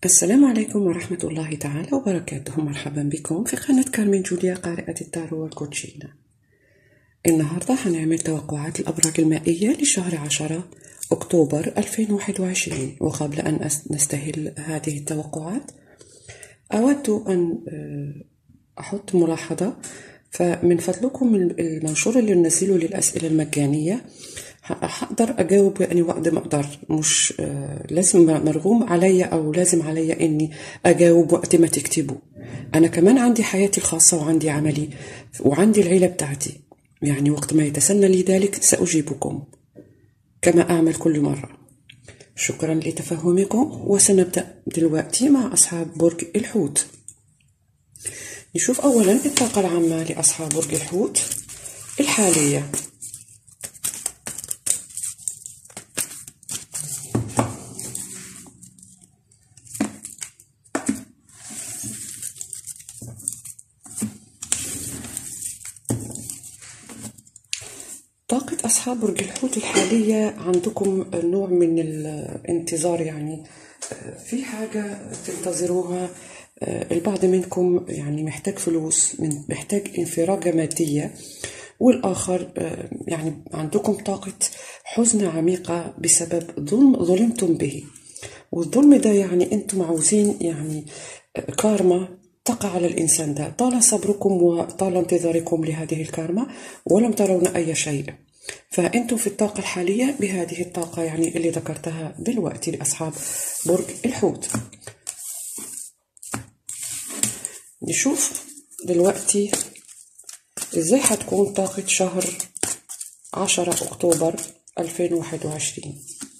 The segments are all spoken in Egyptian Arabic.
السلام عليكم ورحمة الله تعالى وبركاته مرحبا بكم في قناة كارمين جوليا قارئة التارو والكوتشينا النهاردة هنعمل توقعات الأبراج المائية لشهر عشرة أكتوبر 2021 وقبل أن نستهل هذه التوقعات أود أن أحط ملاحظة فمن فضلكم المنشور اللي ننزله للأسئلة المجانية هقدر اجاوب يعني وقت ما اقدر مش لازم مرغوم عليا او لازم عليا اني اجاوب وقت ما تكتبوا انا كمان عندي حياتي الخاصه وعندي عملي وعندي العيله بتاعتي يعني وقت ما يتسنى لي ذلك ساجيبكم كما اعمل كل مره شكرا لتفهمكم وسنبدا دلوقتي مع اصحاب برج الحوت نشوف اولا الطاقه العامه لاصحاب برج الحوت الحاليه طاقة أصحاب برج الحوت الحالية عندكم نوع من الانتظار يعني في حاجة تنتظروها البعض منكم يعني محتاج فلوس محتاج انفراجة مادية والآخر يعني عندكم طاقة حزن عميقة بسبب ظلم ظلمتم به والظلم ده يعني انتم عاوزين يعني كارما تقع على الإنسان ده طال صبركم وطال انتظاركم لهذه الكارما ولم ترون أي شيء فأنتم في الطاقة الحالية بهذه الطاقة يعني اللي ذكرتها دلوقتي لأصحاب برج الحوت نشوف دلوقتي ازاي هتكون طاقة شهر عشرة أكتوبر 2021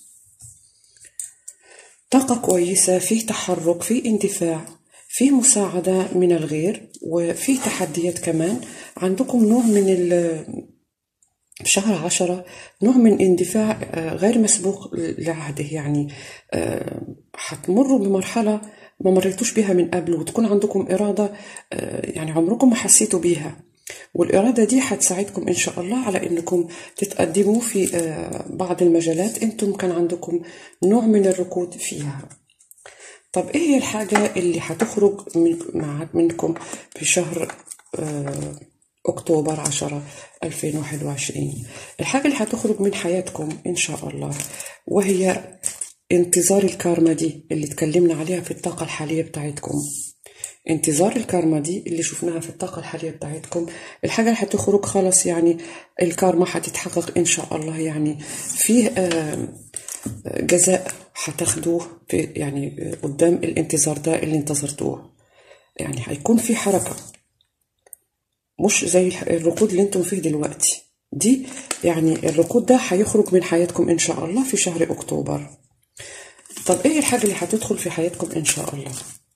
طاقة كويسة فيه تحرك فيه اندفاع في مساعدة من الغير وفي تحديات كمان عندكم نوع من في شهر عشرة نوع من اندفاع غير مسبوق لعهده يعني هتمروا بمرحلة ما مريتوش بها من قبل وتكون عندكم إرادة يعني عمركم ما حسيتوا بيها والإرادة دي هتساعدكم إن شاء الله على إنكم تتقدموا في بعض المجالات أنتم كان عندكم نوع من الركود فيها طب ايه هي الحاجة اللي هتخرج من منكم في شهر أكتوبر عشرة 2021 الحاجة اللي هتخرج من حياتكم إن شاء الله وهي انتظار الكارما دي اللي اتكلمنا عليها في الطاقة الحالية بتاعتكم انتظار الكارما دي اللي شفناها في الطاقة الحالية بتاعتكم الحاجة اللي هتخرج خلاص يعني الكارما هتتحقق إن شاء الله يعني فيه آه جزاء هتاخدوه في يعني قدام الانتظار ده اللي انتظرتوه يعني هيكون في حركة مش زي الركود اللي انتم فيه دلوقتي دي يعني الركود ده هيخرج من حياتكم ان شاء الله في شهر اكتوبر طب ايه الحاجة اللي هتدخل في حياتكم ان شاء الله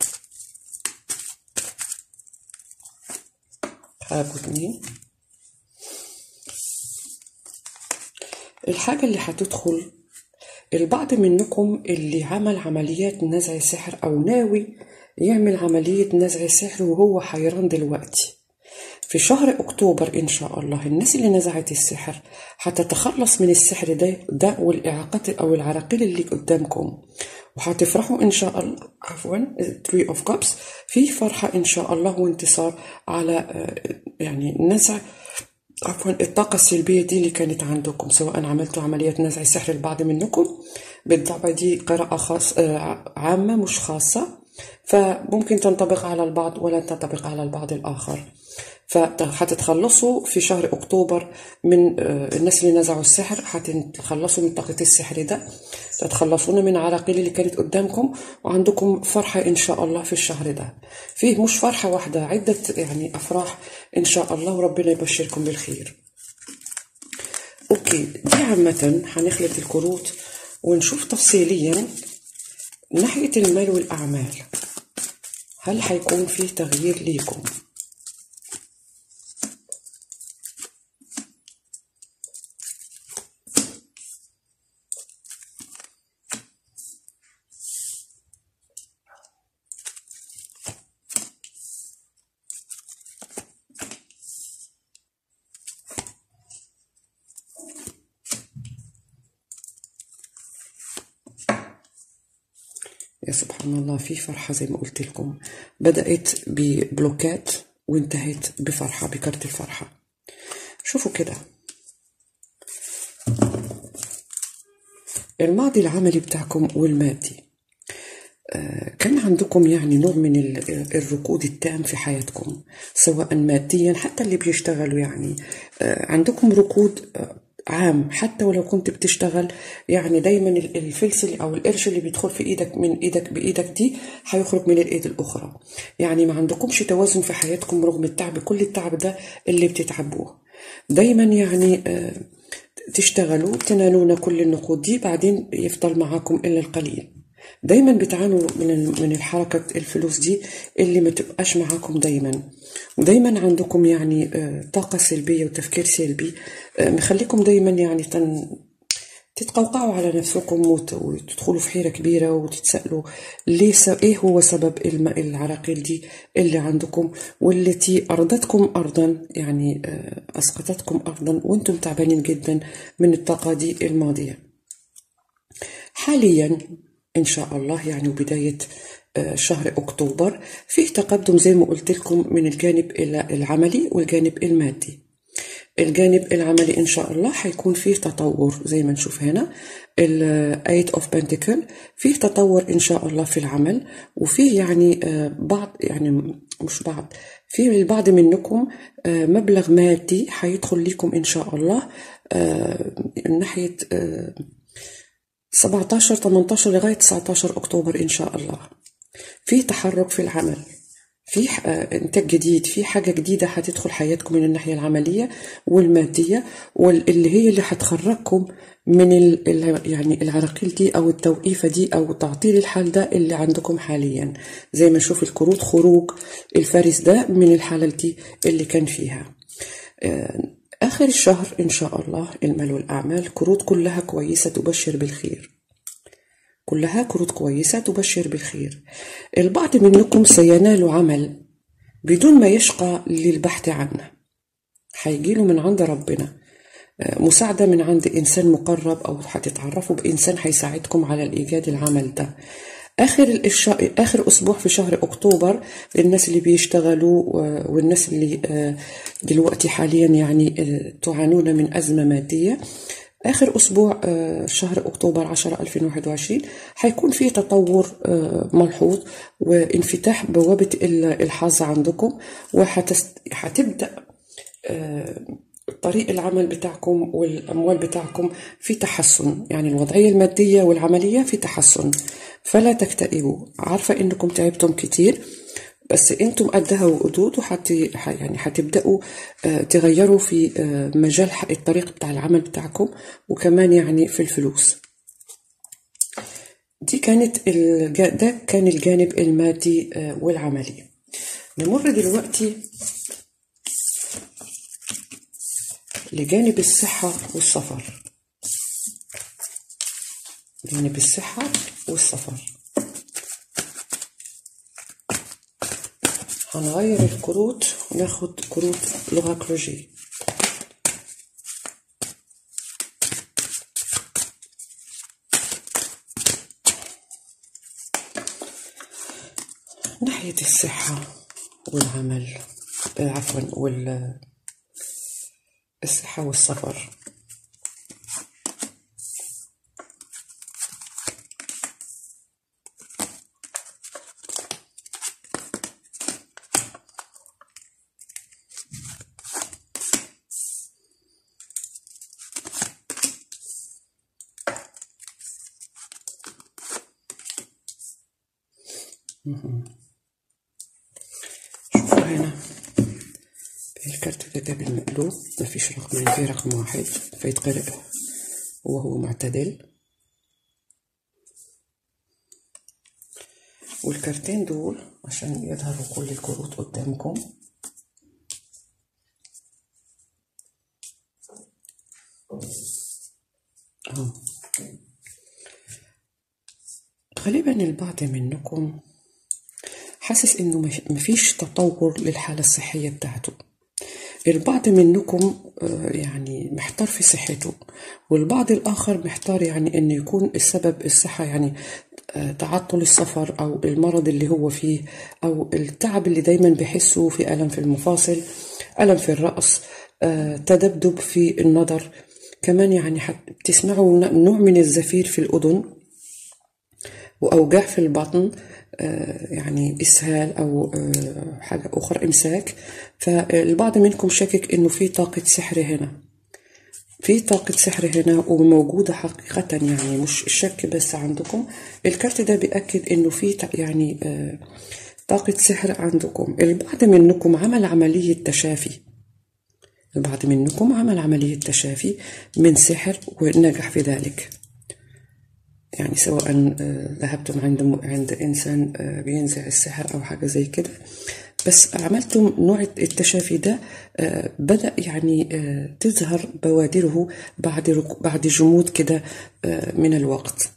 حاجة اتنين الحاجة اللي هتدخل البعض منكم اللي عمل عمليات نزع سحر أو ناوي يعمل عملية نزع سحر وهو حيران دلوقتي في شهر أكتوبر إن شاء الله الناس اللي نزعت السحر هتتخلص من السحر ده, ده والإعاقات أو العراقيل اللي قدامكم وهتفرحوا إن شاء الله عفوا 3 of cups في فرحة إن شاء الله وانتصار على يعني نزع عفوا الطاقة السلبية دي اللي كانت عندكم سواء عملتوا عملية نزع سحر البعض منكم بالطبع دي قراءة خاص عامة مش خاصة فممكن تنطبق على البعض ولا تنطبق على البعض الآخر فهتتخلصوا في شهر أكتوبر من الناس اللي نزعوا السحر هتتخلصوا من طاقة السحر ده تتخلصون من عراقيل اللي كانت قدامكم وعندكم فرحة إن شاء الله في الشهر ده فيه مش فرحة واحدة عدة يعني أفراح إن شاء الله وربنا يبشركم بالخير أوكي دي عامة هنخلط الكروت ونشوف تفصيليا ناحية المال والأعمال هل هيكون فيه تغيير ليكم يا سبحان سبحان الله في فرحة زي ما قلت لكم بدأت ببلوكات وانتهت بفرحة بكرت الفرحة شوفوا كده الماضي العملي بتاعكم والمادي آه، كان عندكم يعني نوع من ال- الركود التام في حياتكم سواء ماديا حتى اللي بيشتغلوا يعني آه، عندكم ركود آه، عام حتى ولو كنت بتشتغل يعني دايما ال- الفلس اللي او القرش اللي بيدخل في ايدك من ايدك بايدك دي هيخرج من الايد الاخرى يعني ما عندكمش توازن في حياتكم رغم التعب كل التعب ده اللي بتتعبوه دايما يعني آه، تشتغلوا تنالون كل النقود دي بعدين يفضل معاكم الا القليل دايما بتعانوا من من الحركة الفلوس دي اللي ما تبقاش معاكم دايما ودايما عندكم يعني آه، طاقة سلبية وتفكير سلبي آه، مخليكم دايما يعني تن تتقوقعوا على نفسكم وت- وتدخلوا في حيرة كبيرة وتتسألوا ليه س... ايه هو سبب الم... العراقيل دي اللي عندكم والتي أرضتكم أرضا يعني آه، أسقطتكم أرضا وانتم تعبانين جدا من الطاقة دي الماضية حاليا إن شاء الله يعني وبداية آه، شهر أكتوبر فيه تقدم زي ما قلت لكم من الجانب ال- العملي والجانب المادي الجانب العملي إن شاء الله حيكون فيه تطور زي ما نشوف هنا ال Eight of Pentacle فيه تطور إن شاء الله في العمل وفيه يعني آه، بعض يعني مش بعض في البعض منكم آه، مبلغ مادي حيدخل لكم إن شاء الله آه، من ناحية آه، 17 18 لغاية 19 أكتوبر إن شاء الله في تحرك في العمل في ح- آه، إنتاج جديد في حاجة جديدة هتدخل حياتكم من الناحية العملية والمادية واللي هي اللي هتخرجكم من ال ال- يعني العراقيل دي أو التوقيفة دي أو تعطيل الحال ده اللي عندكم حاليا زي ما نشوف الكروت خروج الفارس ده من الحالة دي اللي كان فيها آه، آخر الشهر إن شاء الله المال والأعمال كروت كلها كويسة تبشر بالخير كلها كروت كويسة تبشر بالخير البعض منكم سينال عمل بدون ما يشقى للبحث عنه هيجيله من عند ربنا آه، مساعدة من عند إنسان مقرب أو هتتعرفوا بإنسان هيساعدكم على الإيجاد العمل ده آخر الش... آخر أسبوع في شهر أكتوبر الناس اللي بيشتغلوا و- والناس اللي آه، دلوقتي حاليا يعني آه، تعانون من أزمة مادية آخر أسبوع آه، شهر أكتوبر 10 2021 حيكون في تطور آه، ملحوظ وانفتاح بوابة ال- الحظ عندكم وهتبدأ طريق العمل بتاعكم والأموال بتاعكم في تحسن يعني الوضعية المادية والعملية في تحسن فلا تكتئبوا عارفة إنكم تعبتم كتير بس انتم قدها وقدود وحت يعني هتبداوا آه، تغيروا في آه، مجال ح- الطريق بتاع العمل بتاعكم وكمان يعني في الفلوس دي كانت الج... ده كان الجانب المادي آه، والعملي نمر دلوقتي لجانب الصحة والسفر جانب الصحة والسفر هنغير الكروت وناخد كروت لغة كلوجي ناحية الصحة والعمل آه، عفوا وال الصحة والسفر شوفوا هنا الكارت ده جاب المقلوب مفيش رقمين في رقم واحد فيتقرأ وهو معتدل والكارتين دول عشان يظهروا كل الكروت قدامكم اهو غالبا البعض منكم حاسس انه مف- مفيش تطور للحالة الصحية بتاعته البعض منكم آه، يعني محتار في صحته والبعض الآخر محتار يعني إنه يكون السبب الصحة يعني آه، تعطل السفر أو المرض اللي هو فيه أو التعب اللي دايما بحسه في ألم في المفاصل ألم في الرأس آه، تذبذب في النظر كمان يعني حت- بتسمعوا نوع من الزفير في الأذن وأوجاع في البطن آه، يعني إسهال أو آه، حاجة أخرى إمساك فالبعض منكم شاكك إنه في طاقة سحر هنا في طاقة سحر هنا وموجودة حقيقة يعني مش الشك بس عندكم الكارت ده بيأكد إنه في تع- يعني آه، طاقة سحر عندكم البعض منكم عمل عملية تشافي البعض منكم عمل عملية تشافي من سحر ونجح في ذلك يعني سواء آه، ذهبتم عند عند انسان آه، بينزع السحر او حاجه زي كده بس عملتم نوع التشافي ده آه، بدا يعني آه، تظهر بوادره بعد رك- بعد جمود كده آه، من الوقت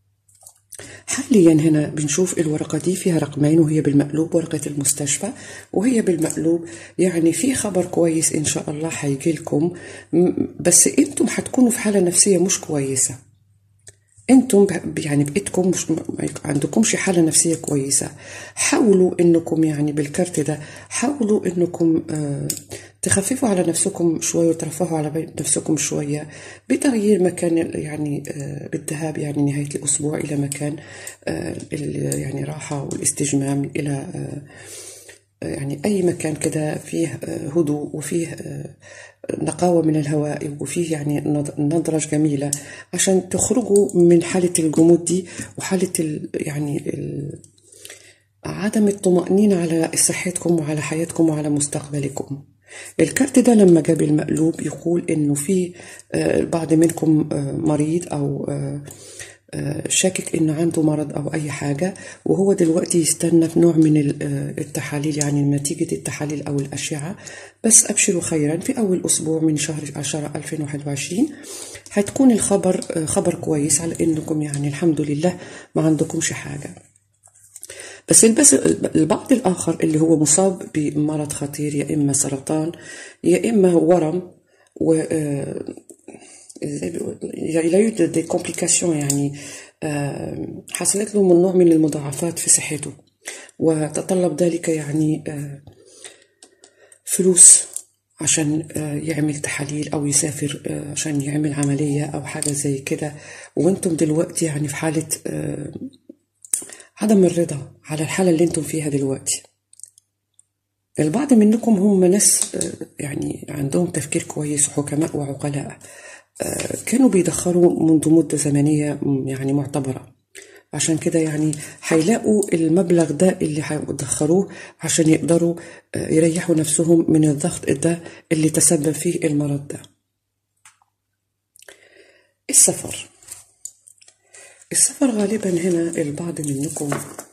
حاليا هنا بنشوف الورقة دي فيها رقمين وهي بالمقلوب ورقة المستشفى وهي بالمقلوب يعني في خبر كويس إن شاء الله هيجي لكم م- بس أنتم هتكونوا في حالة نفسية مش كويسة انتم ب- يعني بايدكم مش ما يك- عندكمش حاله نفسيه كويسه حاولوا انكم يعني بالكارت ده حاولوا انكم آه تخففوا على نفسكم شويه وترفهوا على بي- نفسكم شويه بتغيير مكان ال- يعني آه بالذهاب يعني نهايه الاسبوع الى مكان آه ال- يعني راحه والاستجمام الى آه يعني أي مكان كده فيه آه، هدوء وفيه آه، نقاوة من الهواء وفيه يعني نض- نضرج جميلة عشان تخرجوا من حالة الجمود دي وحالة ال يعني ال عدم الطمأنينة على صحتكم وعلى حياتكم وعلى مستقبلكم الكارت ده لما جاب المقلوب يقول انه في آه، البعض منكم آه، مريض او آه، آه، شاكك انه عنده مرض او اي حاجه وهو دلوقتي يستنى في نوع من ال- آه، التحاليل يعني نتيجه التحاليل او الاشعه بس ابشروا خيرا في اول اسبوع من شهر 10 2021 هتكون الخبر آه، خبر كويس على انكم يعني الحمد لله ما عندكمش حاجه بس البس البعض الآخر اللي هو مصاب بمرض خطير يا إما سرطان يا إما ورم و آه، ازاي بيقول لا يوجد دي كومبليكاسيون يعني آه، حصلت له من نوع من المضاعفات في صحته وتطلب ذلك يعني آه، فلوس عشان آه، يعمل تحاليل او يسافر آه، عشان يعمل عمليه او حاجه زي كده وانتم دلوقتي يعني في حاله آه، عدم الرضا على الحالة اللي انتم فيها دلوقتي البعض منكم هم ناس آه، يعني عندهم تفكير كويس وحكماء وعقلاء آه، كانوا بيدخروا منذ مدة زمنية م- يعني معتبرة عشان كده يعني هيلاقوا المبلغ ده اللي هيدخروه عشان يقدروا آه، يريحوا نفسهم من الضغط ده اللي تسبب فيه المرض ده السفر السفر غالبا هنا البعض منكم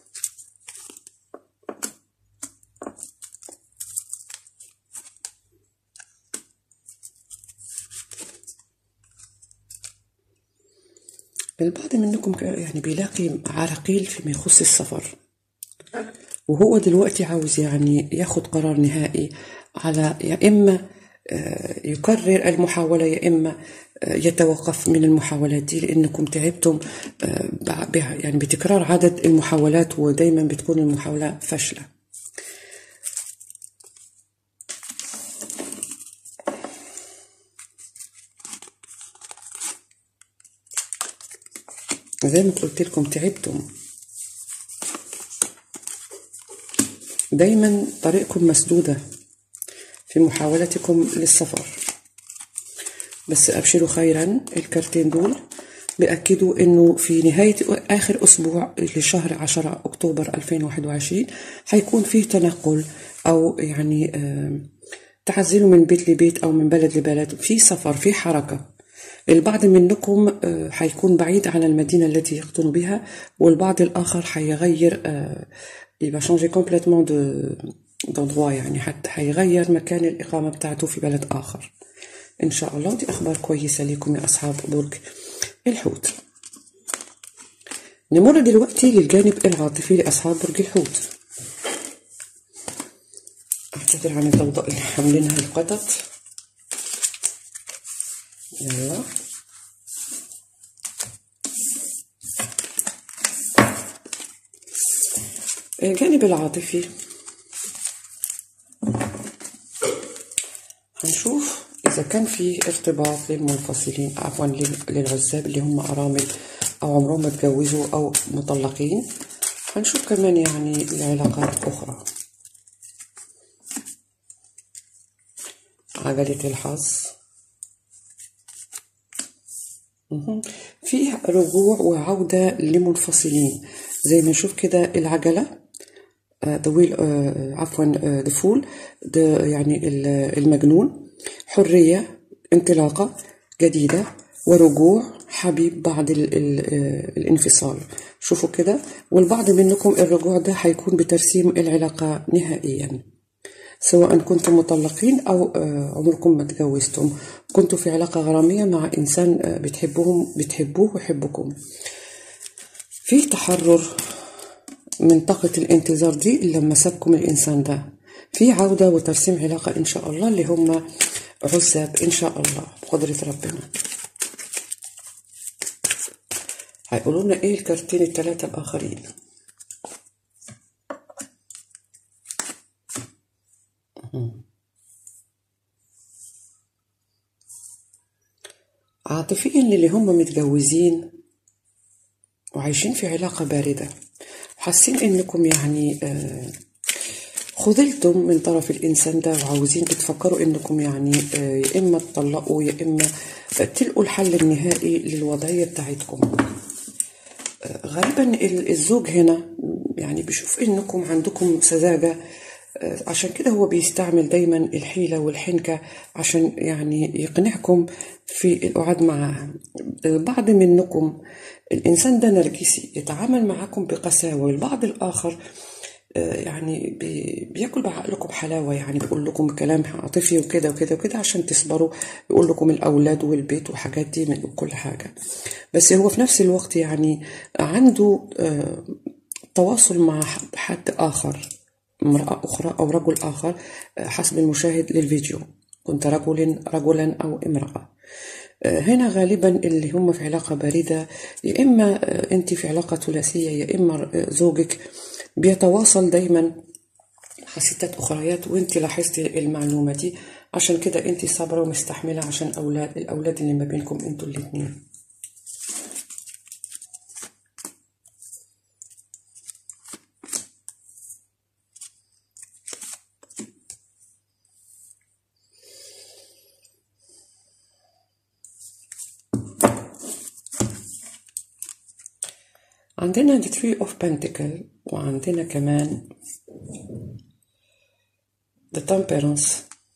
البعض منكم ك- يعني بيلاقي عراقيل فيما يخص السفر وهو دلوقتي عاوز يعني ياخد قرار نهائي على يا إما آه، يكرر المحاولة يا إما آه، يتوقف من المحاولات دي لأنكم تعبتم آه، بع- بع- يعني بتكرار عدد المحاولات ودايما بتكون المحاولة فاشلة زي ما قلت لكم تعبتم دايما طريقكم مسدودة في محاولتكم للسفر بس أبشروا خيرا الكارتين دول بيأكدوا إنه في نهاية آخر أسبوع لشهر 10 أكتوبر 2021 هيكون فيه تنقل أو يعني آه، تعزلوا من بيت لبيت أو من بلد لبلد في سفر في حركة البعض منكم آه، هيكون بعيد عن المدينة التي يقطن بها والبعض الآخر هيغير آه، il va changer complètement de d'endroit يعني حتى هيغير مكان الإقامة بتاعته في بلد آخر إن شاء الله دي أخبار كويسة لكم يا أصحاب برج الحوت نمر دلوقتي للجانب العاطفي لأصحاب برج الحوت بعتذر عن الضوضاء اللي حاملينها القطط يلا الجانب العاطفي هنشوف إذا كان في ارتباط للمنفصلين عفوا للعزاب اللي هم أرامل أو عمرهم ما اتجوزوا أو مطلقين هنشوف كمان يعني العلاقات أخرى عجلة الحظ في رجوع وعودة لمنفصلين زي ما نشوف كده العجلة ذا ويل عفوا ذا فول يعني المجنون حرية انطلاقة جديدة ورجوع حبيب بعد ال ال الانفصال شوفوا كده والبعض منكم الرجوع ده هيكون بترسيم العلاقة نهائيا سواء كنتم مطلقين أو عمركم ما تجوزتم كنتوا في علاقة غرامية مع إنسان بتحبوهم بتحبوه ويحبكم في تحرر من طاقة الانتظار دي لما سابكم الإنسان ده في عودة وترسيم علاقة إن شاء الله اللي هم عزاب إن شاء الله بقدرة ربنا هيقولوا لنا إيه الكارتين الثلاثة الآخرين عاطفيا للي هم متجوزين وعايشين في علاقة باردة وحاسين انكم يعني آه خذلتم من طرف الانسان ده وعاوزين بتفكروا انكم يعني آه يا اما تطلقوا يا اما تلقوا الحل النهائي للوضعية بتاعتكم آه غالبا الزوج هنا يعني بيشوف انكم عندكم سذاجة عشان كده هو بيستعمل دايما الحيلة والحنكة عشان يعني يقنعكم في القعاد معاه البعض منكم الإنسان ده نرجسي يتعامل معكم بقساوة والبعض الآخر يعني بياكل بعقلكم حلاوة يعني بيقول لكم كلام عاطفي وكده وكده وكده عشان تصبروا يقول لكم الأولاد والبيت والحاجات دي من كل حاجة بس هو في نفس الوقت يعني عنده تواصل مع حد آخر امرأة أخرى أو رجل آخر حسب المشاهد للفيديو كنت رجل رجلا أو امرأة هنا غالبا اللي هم في علاقة باردة يا إما أنت في علاقة ثلاثية يا إما زوجك بيتواصل دايما حسيتات أخريات وأنت لاحظتي المعلومة دي عشان كده أنت صابرة ومستحملة عشان أولاد الأولاد اللي ما بينكم أنتوا الاتنين عندنا the three of pentacle وعندنا كمان the temperance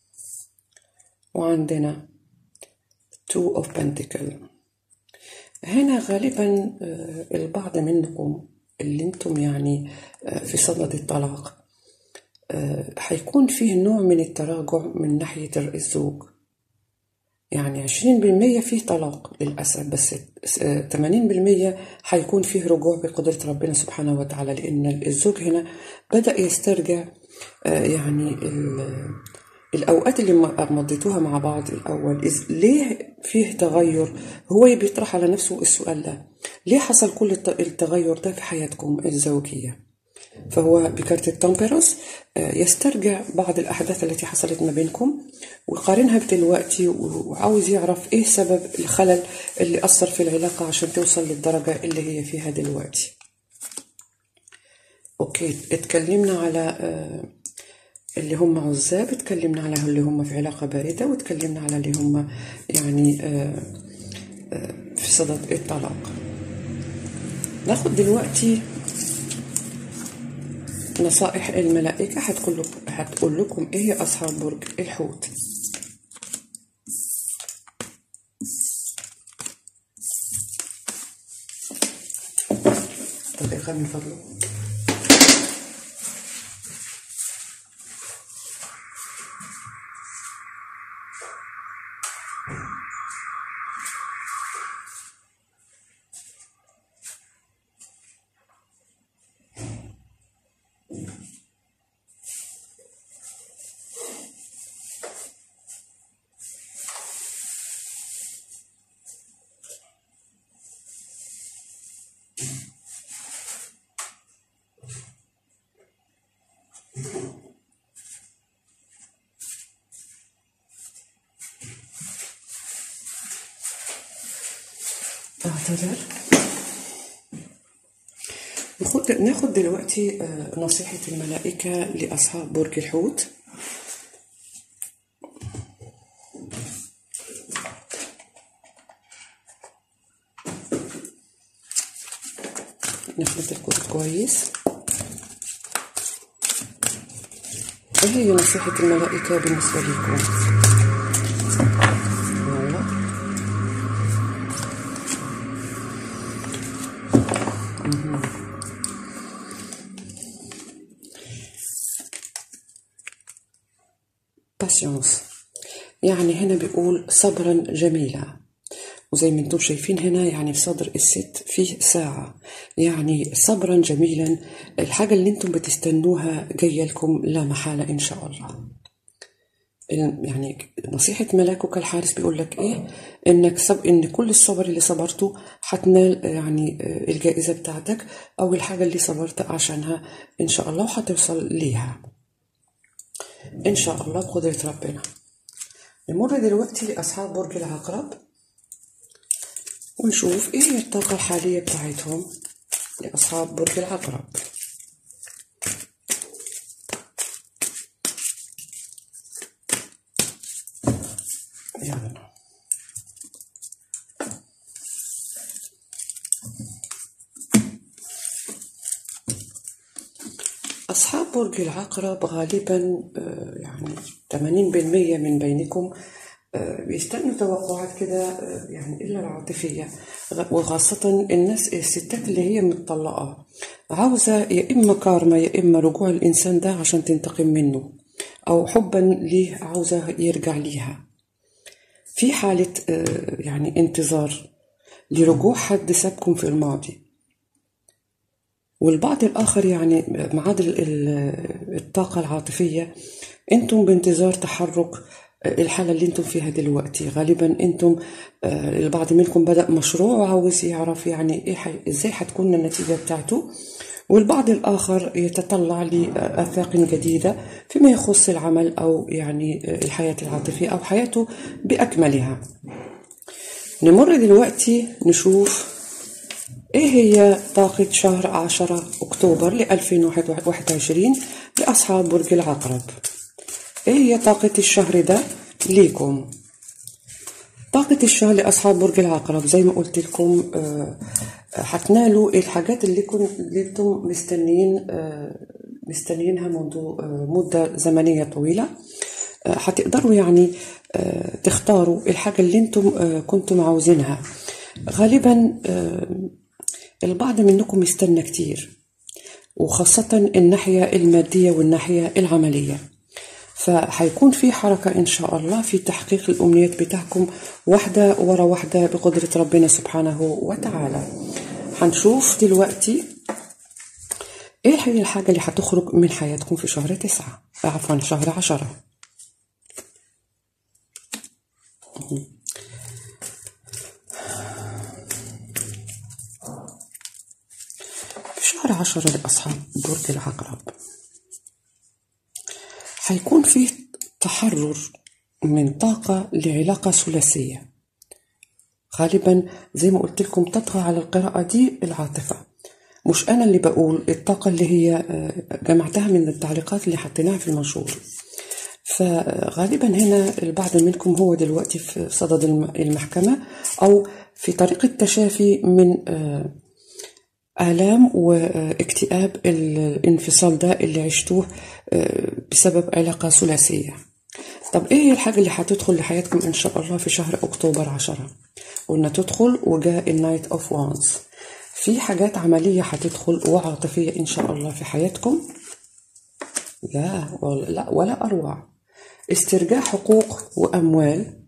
وعندنا two of pentacle هنا غالبا البعض منكم اللي انتم يعني في صدد الطلاق هيكون فيه نوع من التراجع من ناحية الزوج يعني عشرين بالمية فيه طلاق للأسف بس تمانين بالمية هيكون فيه رجوع بقدرة ربنا سبحانه وتعالى لأن الزوج هنا بدأ يسترجع يعني الأوقات اللي مضيتوها مع بعض الأول ليه فيه تغير هو بيطرح على نفسه السؤال ده ليه حصل كل التغير ده في حياتكم الزوجية فهو بكارت التمبرس يسترجع بعض الأحداث التي حصلت ما بينكم ويقارنها بدلوقتي وعاوز يعرف إيه سبب الخلل اللي أثر في العلاقة عشان توصل للدرجة اللي هي فيها دلوقتي أوكي اتكلمنا على اللي هم عزاب اتكلمنا على اللي هم في علاقة باردة واتكلمنا على اللي هم يعني في صدد الطلاق ناخد دلوقتي نصائح الملائكة هتقول لكم هتقول لكم ايه هي اصحاب برج الحوت دقيقة من فضلك أعتذر ناخد ناخد دلوقتي آه، نصيحة الملائكة لأصحاب برج الحوت نخلط الكوت كويس ايه هي نصيحة الملائكة بالنسبة لكم يلا مهم. باشنس يعني هنا بيقول صبرا جميلا وزي ما انتم شايفين هنا يعني في صدر الست فيه ساعة يعني صبرا جميلا الحاجة اللي انتم بتستنوها جاية لكم لا محالة ان شاء الله ال- يعني نصيحة ملاكك الحارس بيقول لك ايه انك صب ان كل الصبر اللي صبرته حتنال يعني آه، الجائزة بتاعتك او الحاجة اللي صبرت عشانها ان شاء الله وحتوصل ليها ان شاء الله بقدرة ربنا نمر دلوقتي لاصحاب برج العقرب ونشوف ايه هي الطاقة الحالية بتاعتهم لأصحاب برج العقرب يلا أصحاب برج العقرب غالبا آه، يعني 80% من بينكم آه، بيستنوا توقعات كده آه، يعني إلا العاطفية غ- وخاصة الناس الستات اللي هي متطلقة عاوزة يا إما كارما يا إما رجوع الإنسان ده عشان تنتقم منه أو حبا ليه عاوزة يرجع ليها في حالة آه، يعني انتظار لرجوع حد سابكم في الماضي والبعض الآخر يعني معادل ال- الطاقة العاطفية أنتم بانتظار تحرك الحالة اللي أنتم فيها دلوقتي غالبا أنتم آه، البعض منكم بدأ مشروع وعاوز يعرف يعني إيه حي... إزاي حتكون النتيجة بتاعته والبعض الآخر يتطلع لآفاق جديدة فيما يخص العمل أو يعني الحياة العاطفية أو حياته بأكملها نمر دلوقتي نشوف ايه هي طاقة شهر عشرة اكتوبر ل 2021 لأصحاب برج العقرب ايه هي طاقة الشهر ده ليكم طاقة الشهر لأصحاب برج العقرب زي ما قلت لكم آه، حتنالوا الحاجات اللي كنت اللي انتم مستنيين آه، مستنيينها منذ آه، مدة زمنية طويلة آه، حتقدروا يعني آه، تختاروا الحاجة اللي انتم آه، كنتم عاوزينها غالبا آه، البعض منكم يستنى كتير وخاصة الناحية المادية والناحية العملية فهيكون في حركة إن شاء الله في تحقيق الأمنيات بتاعكم واحدة ورا واحدة بقدرة ربنا سبحانه وتعالى هنشوف دلوقتي إيه هي الحاجة اللي هتخرج من حياتكم في شهر تسعة عفوا شهر عشرة في شهر عشرة لأصحاب برج العقرب هيكون فيه تحرر من طاقة لعلاقة ثلاثية غالبا زي ما قلت لكم تطغى على القراءة دي العاطفة مش أنا اللي بقول الطاقة اللي هي آه، جمعتها من التعليقات اللي حطيناها في المنشور فغالبا هنا البعض منكم هو دلوقتي في صدد الم- المحكمة أو في طريق التشافي من آه، آلام واكتئاب الانفصال ده اللي عشتوه آه، بسبب علاقة ثلاثية طب ايه هي الحاجة اللي هتدخل لحياتكم ان شاء الله في شهر اكتوبر عشرة قلنا تدخل وجاء النايت اوف وانز في حاجات عملية هتدخل وعاطفية ان شاء الله في حياتكم لا ولا, لا ولا اروع استرجاع حقوق واموال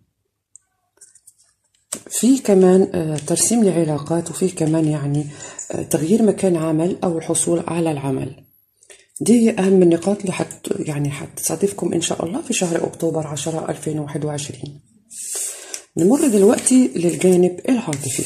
في كمان آه، ترسيم لعلاقات وفي كمان يعني آه، تغيير مكان عمل أو الحصول على العمل دي أهم النقاط اللي حت يعني حتصادفكم إن شاء الله في شهر أكتوبر 10 2021 نمر دلوقتي للجانب العاطفي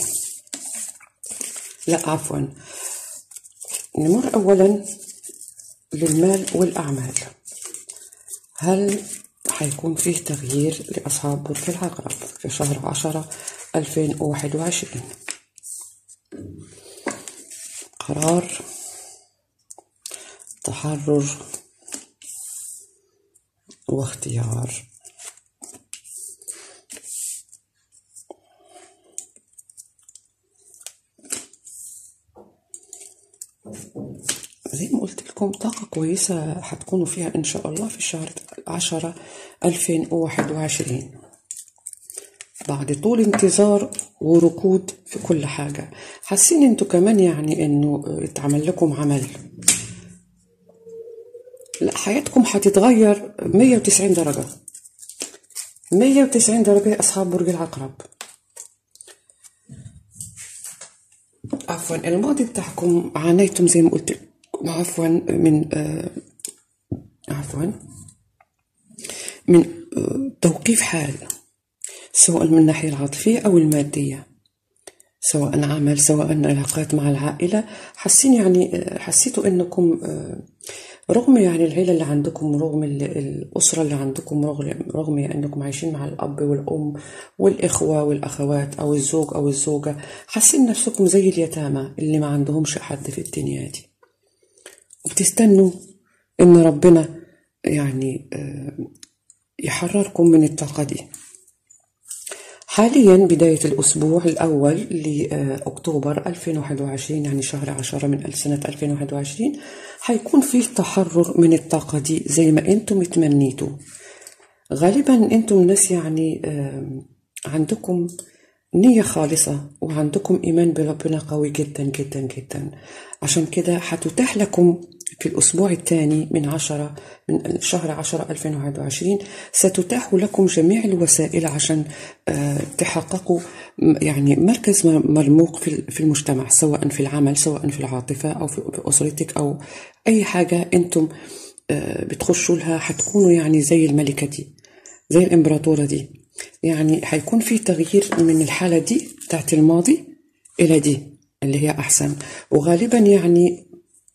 لا عفوا نمر أولا للمال والأعمال هل حيكون فيه تغيير لأصحاب برج العقرب في شهر عشرة 2021 قرار تحرر واختيار زي ما قلت لكم طاقة كويسة هتكونوا فيها إن شاء الله في شهر عشرة ألفين وواحد وعشرين بعد طول انتظار وركود في كل حاجة حاسين انتوا كمان يعني انه اتعمل لكم عمل لا حياتكم هتتغير 190 درجة 190 درجة يا أصحاب برج العقرب عفوا الماضي بتاعكم عانيتم زي ما قلت لكم عفوا من آه عفوا من آه توقيف حال سواء من الناحية العاطفية أو المادية سواء عمل سواء علاقات مع العائلة حاسين يعني آه، حسيتوا انكم آه، رغم يعني العيلة اللي عندكم رغم ال- الأسرة اللي عندكم رغم رغم انكم عايشين مع الأب والأم والإخوة والأخوات أو الزوج أو الزوجة حاسين نفسكم زي اليتامى اللي ما عندهمش حد في الدنيا دي وبتستنوا إن ربنا يعني آه، يحرركم من الطاقة دي حاليا بداية الأسبوع الأول لأكتوبر 2021 يعني شهر عشرة من سنة 2021 حيكون فيه تحرر من الطاقة دي زي ما أنتم تمنيتوا غالبا أنتم ناس يعني آم، عندكم نية خالصة وعندكم إيمان بربنا قوي جدا جدا جدا عشان كده حتتاح لكم في الأسبوع الثاني من عشرة من شهر عشرة 2021 ستتاح لكم جميع الوسائل عشان آه، تحققوا م- يعني مركز م- مرموق في ال- في المجتمع سواء في العمل سواء في العاطفة أو في في أسرتك أو أي حاجة أنتم آه، بتخشوا لها حتكونوا يعني زي الملكة دي زي الإمبراطورة دي يعني حيكون في تغيير من الحالة دي بتاعت الماضي إلى دي اللي هي أحسن وغالبا يعني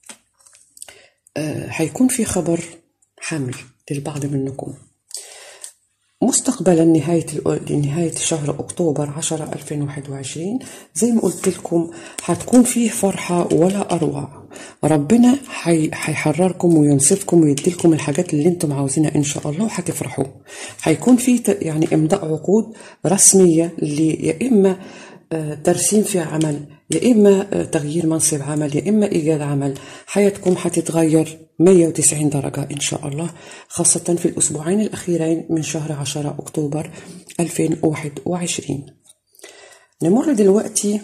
آه، حيكون في خبر حمل للبعض منكم مستقبلا نهاية الأ- نهاية شهر أكتوبر 10 2021 زي ما قلت لكم هتكون فيه فرحة ولا أروع ربنا حي- هيحرركم وينصفكم ويديلكم الحاجات اللي انتم عاوزينها إن شاء الله وهتفرحوا هيكون في ت- يعني إمضاء عقود رسمية ل- يا إما آه، ترسيم في عمل يا إما آه، تغيير منصب عمل يا إما إيجاد عمل حياتكم هتتغير 190 درجة إن شاء الله خاصة في الأسبوعين الأخيرين من شهر 10 أكتوبر 2021 نمر دلوقتي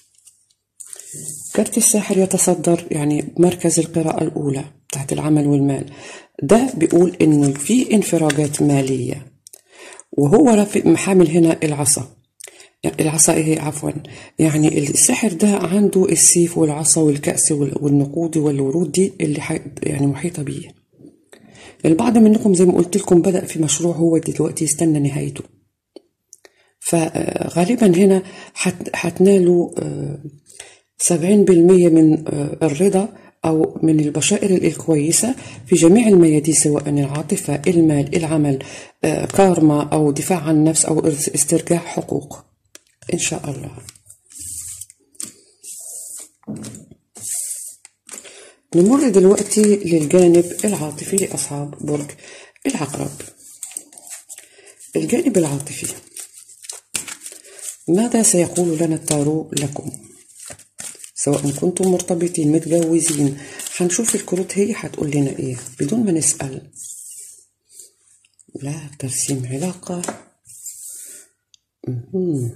كارت الساحر يتصدر يعني مركز القراءة الأولى بتاعت العمل والمال ده بيقول إنه في انفراجات مالية وهو رافق محامل هنا العصا يعني العصا ايه عفوا يعني السحر ده عنده السيف والعصا والكأس وال- والنقود والورود دي اللي حي يعني محيطة بيه البعض منكم زي ما قلت لكم بدأ في مشروع هو دلوقتي يستنى نهايته فغالبا هنا حت- هتنالوا آه، 70% من آه، الرضا أو من البشائر الكويسة في جميع الميادين سواء العاطفة المال العمل آه، كارما أو دفاع عن النفس أو استرجاع حقوق إن شاء الله نمر دلوقتي للجانب العاطفي لأصحاب برج العقرب الجانب العاطفي ماذا سيقول لنا التارو لكم سواء كنتم مرتبطين متجوزين هنشوف الكروت هي هتقول لنا ايه بدون ما نسأل لا ترسيم علاقة مهم.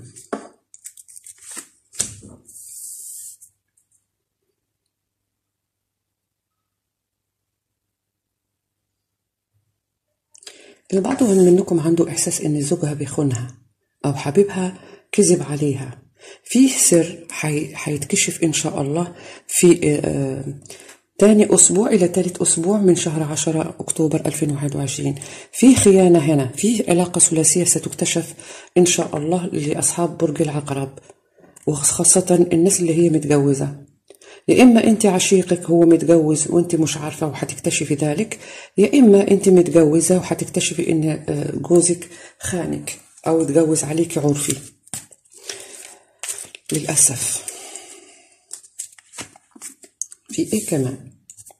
البعض منكم عنده إحساس إن زوجها بيخونها أو حبيبها كذب عليها فيه سر حي... حيتكشف إن شاء الله في آه، تاني أسبوع إلى تالت أسبوع من شهر عشرة أكتوبر 2021 في خيانة هنا في علاقة ثلاثية ستكتشف إن شاء الله لأصحاب برج العقرب وخاصة الناس اللي هي متجوزة يا إما أنت عشيقك هو متجوز وأنت مش عارفة وهتكتشفي ذلك يا إما أنت متجوزة وهتكتشفي إن آه، جوزك خانك أو اتجوز عليك عرفي للأسف في ايه كمان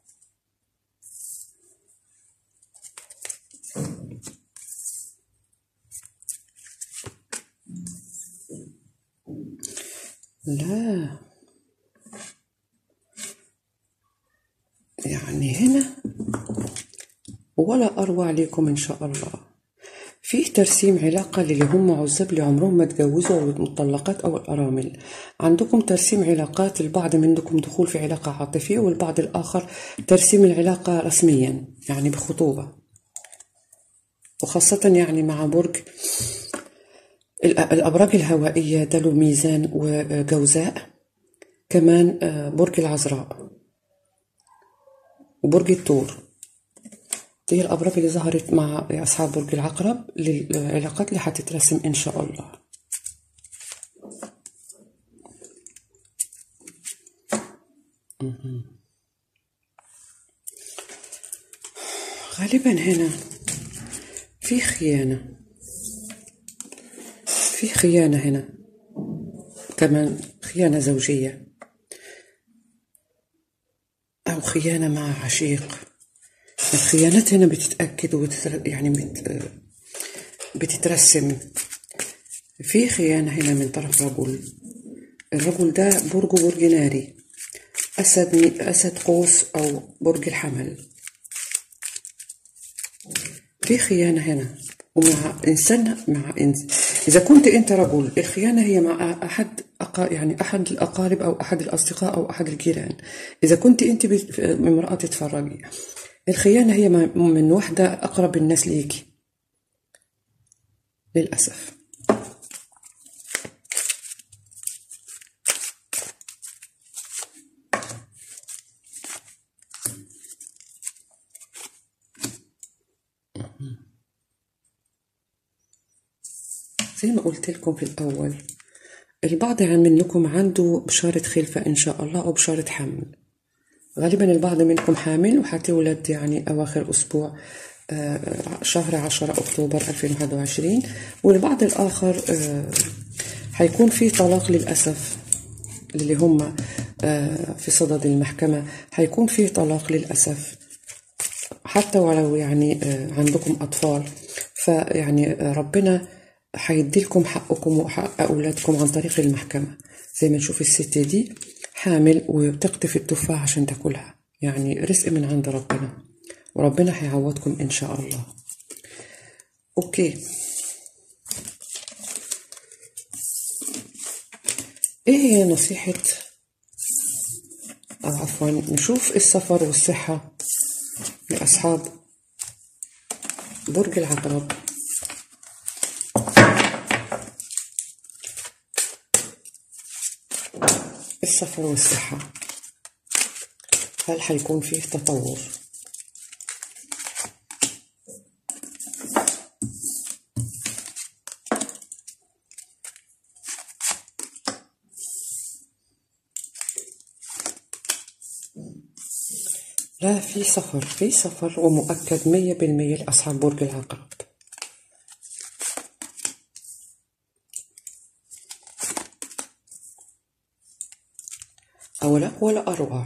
لا يعني هنا ولا أروع عليكم إن شاء الله فيه ترسيم علاقة للي هم عزاب اللي عمرهم ما تجوزوا أو المطلقات أو الأرامل عندكم ترسيم علاقات البعض منكم دخول في علاقة عاطفية والبعض الآخر ترسيم العلاقة رسميا يعني بخطوبة وخاصة يعني مع برج الأبراج الهوائية دلو ميزان وجوزاء كمان برج العذراء وبرج الثور دي الأبراج اللي ظهرت مع أصحاب برج العقرب للعلاقات اللي هتترسم إن شاء الله غالبا هنا في خيانة في خيانة هنا كمان خيانة زوجية أو خيانة مع عشيق الخيانات هنا بتتأكد وبتتر... يعني بت... بتترسم في خيانة هنا من طرف رجل الرجل ده برجه برج ناري أسد أسد قوس أو برج الحمل في خيانة هنا ومع إنسان مع إنس إذا كنت أنت رجل الخيانة هي مع أحد أقا يعني أحد الأقارب أو أحد الأصدقاء أو أحد الجيران إذا كنت أنت امرأة تتفرجي الخيانة هي من واحدة أقرب الناس ليكي للأسف زي ما قلت لكم في الأول البعض منكم عنده بشارة خلفة إن شاء الله أو بشارة حمل غالبا البعض منكم حامل وحتولد يعني أواخر أسبوع شهر عشرة أكتوبر 2021 والبعض الآخر حيكون في طلاق للأسف اللي هم في صدد المحكمة حيكون في طلاق للأسف حتى ولو يعني عندكم أطفال فيعني ربنا حيديلكم حقكم وحق أولادكم عن طريق المحكمة زي ما نشوف الست دي حامل وبتقطف التفاح عشان تاكلها يعني رزق من عند ربنا وربنا هيعوضكم إن شاء الله أوكي إيه هي نصيحة أو عفوا نشوف السفر والصحة لأصحاب برج العقرب السفر والصحة هل حيكون فيه تطور لا في سفر في سفر ومؤكد مية بالمية لأصحاب برج العقرب أو لا ولا أروع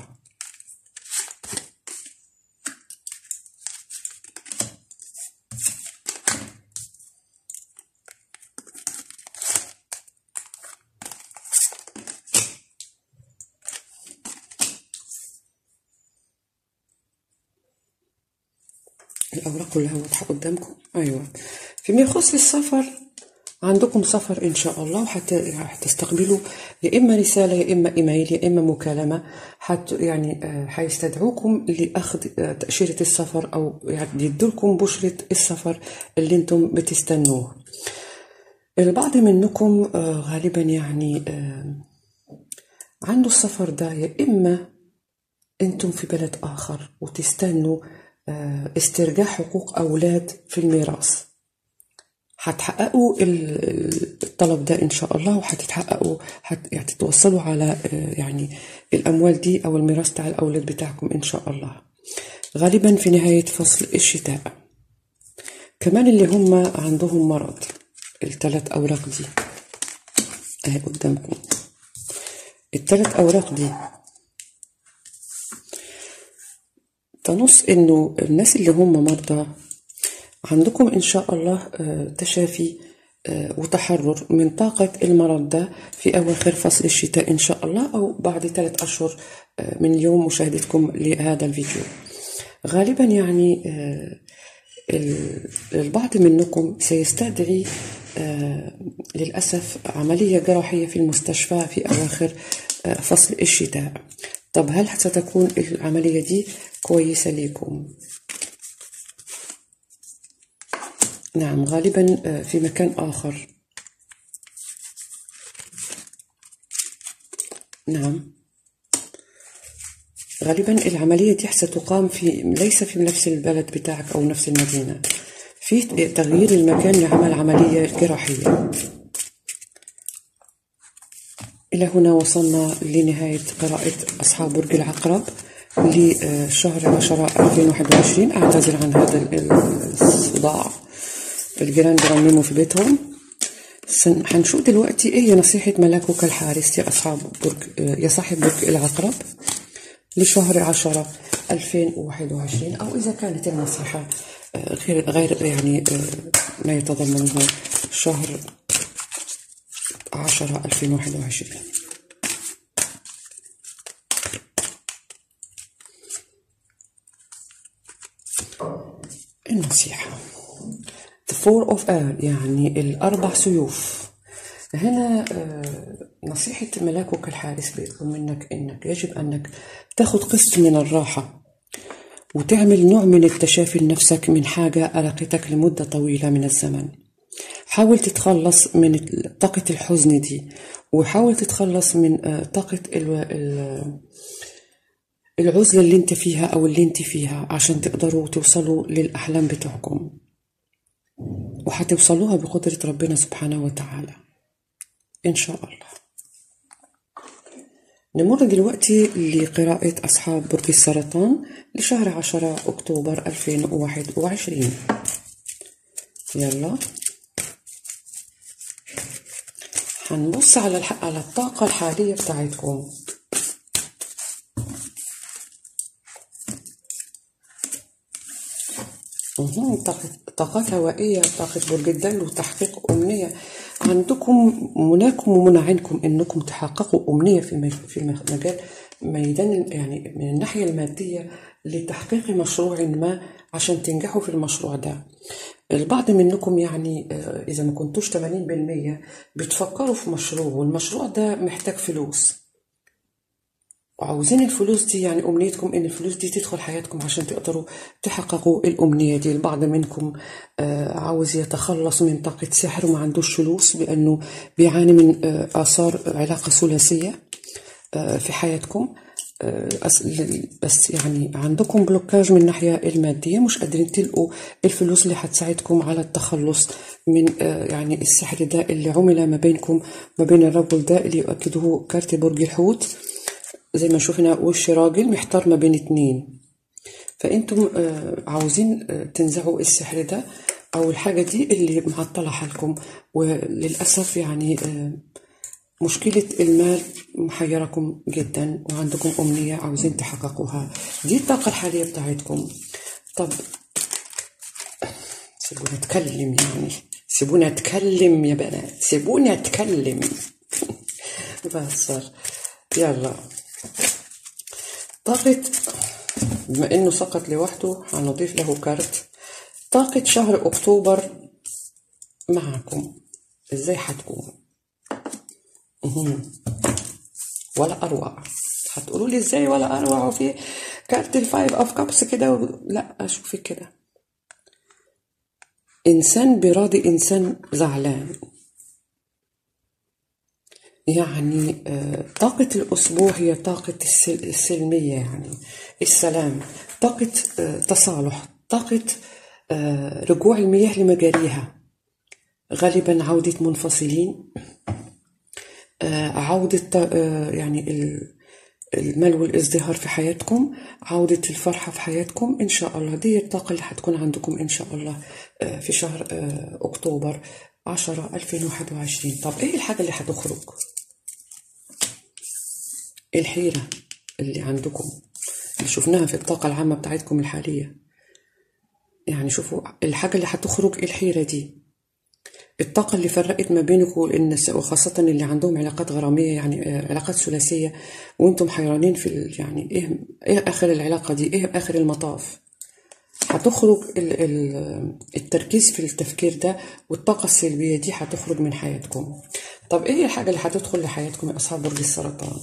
الأوراق كلها واضحة قدامكم أيوة فيما يخص السفر عندكم سفر إن شاء الله وحتى هتستقبلوا يا إما رسالة يا إما إيميل يا إما مكالمة حت يعني حيستدعوكم لأخذ تأشيرة السفر أو يعني يدولكم بشرة السفر اللي أنتم بتستنوه البعض منكم غالبا يعني عنده السفر ده يا إما أنتم في بلد آخر وتستنوا استرجاع حقوق أولاد في الميراث هتحققوا الطلب ده ان شاء الله وهتتحققوا هت يعني تتوصلوا على يعني الاموال دي او الميراث بتاع الاولاد بتاعكم ان شاء الله غالبا في نهايه فصل الشتاء كمان اللي هم عندهم مرض الثلاث اوراق دي اهي قدامكم الثلاث اوراق دي تنص إنه الناس اللي هم مرضى عندكم إن شاء الله آه، تشافي آه، وتحرر من طاقة المرض ده في أواخر فصل الشتاء إن شاء الله أو بعد ثلاث أشهر آه، من يوم مشاهدتكم لهذا الفيديو غالبا يعني آه، ال- البعض منكم سيستدعي آه، للأسف عملية جراحية في المستشفى في أواخر آه، فصل الشتاء طب هل ستكون العملية دي كويسة لكم؟ نعم غالبا آه، في مكان آخر نعم غالبا العملية دي ستقام في ليس في نفس البلد بتاعك أو نفس المدينة في تغيير المكان لعمل عملية جراحية إلى هنا وصلنا لنهاية قراءة أصحاب برج العقرب لشهر 10 2021 أعتذر عن هذا ال- الصداع الجيران بيرنموا في بيتهم سن- هنشوف دلوقتي ايه هي نصيحة ملاكك الحارس يا أصحاب برج يا صاحب برج العقرب لشهر 10 2021 أو إذا كانت النصيحة آه، غير غير يعني آه، ما يتضمنه شهر 10 2021 النصيحة The Four of Air يعني الأربع سيوف هنا آه، نصيحة ملاكك الحارس بيطلب منك إنك يجب أنك تاخد قسط من الراحة وتعمل نوع من التشافي لنفسك من حاجة أرقتك لمدة طويلة من الزمن حاول تتخلص من طاقة الحزن دي وحاول تتخلص من آه، طاقة ال- ال- العزلة اللي انت فيها أو اللي انت فيها عشان تقدروا توصلوا للأحلام بتوعكم وهتوصلوها بقدرة ربنا سبحانه وتعالى إن شاء الله نمر دلوقتي لقراءة أصحاب برج السرطان لشهر عشرة أكتوبر 2021 يلا هنبص على الح... على الطاقة الحالية بتاعتكم مهم. طاقة طاقات هوائية طاقة برج الدلو وتحقيق أمنية عندكم مناكم ومنعينكم إنكم تحققوا أمنية في مج- في مجال ميدان يعني من الناحية المادية لتحقيق مشروع ما عشان تنجحوا في المشروع ده البعض منكم يعني آه، إذا ما كنتوش 80% بتفكروا في مشروع والمشروع ده محتاج فلوس وعاوزين الفلوس دي يعني أمنيتكم إن الفلوس دي تدخل حياتكم عشان تقدروا تحققوا الأمنية دي البعض منكم آه، عاوز يتخلص من طاقة سحر وما عندوش فلوس لأنه بيعاني من آه، آثار علاقة ثلاثية آه، في حياتكم آه، أس- ل- بس يعني عندكم بلوكاج من الناحية المادية مش قادرين تلقوا الفلوس اللي هتساعدكم على التخلص من آه، يعني السحر ده اللي عمل ما بينكم ما بين الرجل ده اللي يؤكده كارت برج الحوت زي ما شفنا وش راجل محتار ما بين اتنين فانتم آه، عاوزين آه، تنزعوا السحر ده او الحاجة دي اللي معطلة حالكم وللأسف يعني آه، مشكلة المال محيركم جدا وعندكم أمنية عاوزين تحققوها دي الطاقة الحالية بتاعتكم طب سيبونا اتكلم يعني سيبونا اتكلم يا بنات سيبونا اتكلم بهزر يلا طاقة بما انه سقط لوحده هنضيف له كارت طاقة شهر اكتوبر معكم ازاي هتكون مهم. ولا اروع هتقولوا لي ازاي ولا اروع وفي كارت الفايف اوف كابس كده و... لا اشوفك كده انسان بيراضي انسان زعلان يعني آه، طاقة الأسبوع هي طاقة السل- السلمية يعني السلام طاقة آه، تصالح طاقة آه، رجوع المياه لمجاريها غالبا عودة منفصلين آه، عودة آه، يعني ال- المال والازدهار في حياتكم عودة الفرحة في حياتكم إن شاء الله دي الطاقة اللي هتكون عندكم إن شاء الله آه، في شهر آه، أكتوبر 10 2021 طب إيه الحاجة اللي هتخرج؟ الحيرة اللي عندكم اللي شفناها في الطاقة العامة بتاعتكم الحالية يعني شوفوا الحاجة اللي هتخرج الحيرة دي الطاقة اللي فرقت ما بينكم النساء وخاصة اللي عندهم علاقات غرامية يعني آه، علاقات ثلاثية وانتم حيرانين في ال- يعني ايه ايه اخر العلاقة دي ايه اخر المطاف هتخرج ال- ال- التركيز في التفكير ده والطاقة السلبية دي هتخرج من حياتكم طب ايه الحاجة اللي هتدخل لحياتكم يا أصحاب برج السرطان